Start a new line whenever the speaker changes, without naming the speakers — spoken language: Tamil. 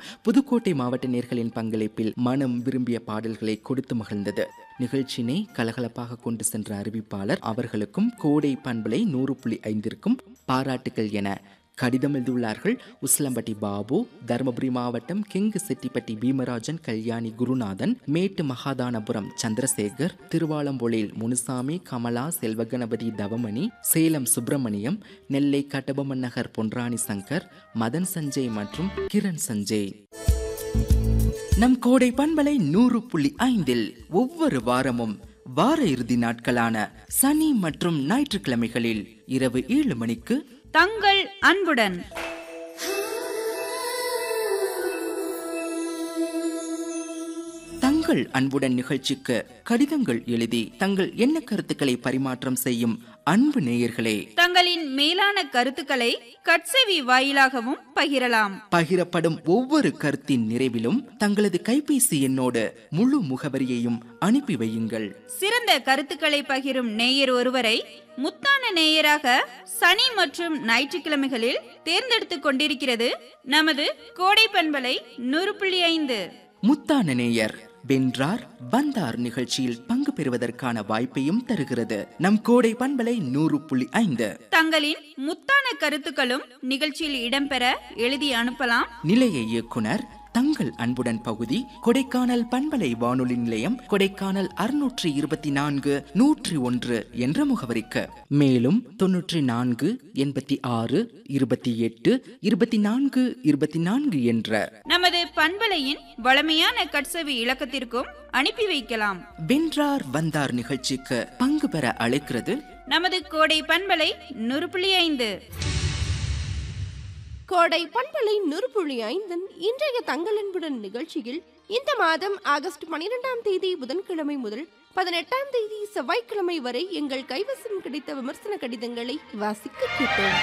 புதுக்கோட்டை மாவட்ட நேர்களின் பங்களிப்பில் மனம் விரும்பிய பாடல்களை கொடுத்து மகிழ்ந்தது நிகழ்ச்சியினை கலகலப்பாக கொண்டு சென்ற அறிவிப்பாளர் அவர்களுக்கும் கோடை பண்பலை நூறு புள்ளி ஐந்திற்கும் பாராட்டுகள் என கடிதம் எழுதியுள்ளார்கள் உஸ்லம்பட்டி பாபு தருமபுரி மாவட்டம் கிங்கு செட்டிப்பட்டி பீமராஜன் கல்யாணி குருநாதன் மேட்டு மகாதானபுரம் சந்திரசேகர் திருவாலம்பொழில் முனுசாமி கமலா செல்வகணபதி தவமணி சேலம் சுப்பிரமணியம் நெல்லை கட்டபொம்மன் நகர் பொன்ராணி சங்கர் மதன் சஞ்சய் மற்றும் கிரண் சஞ்சய் நம் கோடை பண்பலை நூறு புள்ளி ஐந்தில் ஒவ்வொரு வாரமும் வார இறுதி நாட்களான சனி மற்றும் ஞாயிற்றுக்கிழமைகளில் இரவு ஏழு மணிக்கு
தங்கள் அன்புடன்
தங்கள் அன்புடன் நிகழ்ச்சிக்கு கடிதங்கள் எழுதி தங்கள் எண்ண கருத்துக்களை பரிமாற்றம் செய்யும் அன்பு நேயர்களே
தங்களின் மேலான கருத்துக்களை கட்செவி வாயிலாகவும் பகிரலாம்
பகிரப்படும் ஒவ்வொரு கருத்தின் நிறைவிலும் தங்களது கைபேசி எண்ணோடு முழு முகவரியையும் அனுப்பி வையுங்கள்
சிறந்த கருத்துக்களை பகிரும் நேயர் ஒருவரை முத்தான நேயராக சனி மற்றும் ஞாயிற்றுக்கிழமைகளில் தேர்ந்தெடுத்துக் கொண்டிருக்கிறது நமது கோடை பண்பலை நூறு புள்ளி ஐந்து
முத்தான நேயர் வென்றார் வந்தார் நிகழ்ச்சியில் பங்கு பெறுவதற்கான வாய்ப்பையும் தருகிறது நம் கோடை பண்பலை நூறு புள்ளி ஐந்து
தங்களின் முத்தான கருத்துக்களும் நிகழ்ச்சியில் இடம்பெற எழுதி அனுப்பலாம்
நிலைய இயக்குனர் தங்கள் அன்புடன் பகுதி கொடைக்கானல் பண்பலை வானொலி நிலையம் கொடைக்கானல் அறுநூற்றி இருபத்தி நான்கு நூற்றி ஒன்று என்ற முகவரிக்கு மேலும் தொன்னூற்றி நான்கு எண்பத்தி ஆறு இருபத்தி எட்டு இருபத்தி நான்கு இருபத்தி நான்கு என்ற
நமது பண்பலையின் வளமையான கட்செவி இலக்கத்திற்கும் அனுப்பி வைக்கலாம்
வென்றார் வந்தார் நிகழ்ச்சிக்கு பங்கு பெற அழைக்கிறது
நமது கோடை பண்பலை நூறு புள்ளி ஐந்து
கோடை பண்பலை நூறுபுள்ளி ஐந்தன் இன்றைய தங்களன்புடன் நிகழ்ச்சியில் இந்த மாதம் ஆகஸ்ட் பனிரெண்டாம் தேதி புதன்கிழமை முதல் பதினெட்டாம் தேதி செவ்வாய்க்கிழமை வரை எங்கள் கைவசம் கிடைத்த விமர்சன கடிதங்களை வாசிக்க கேட்டோம்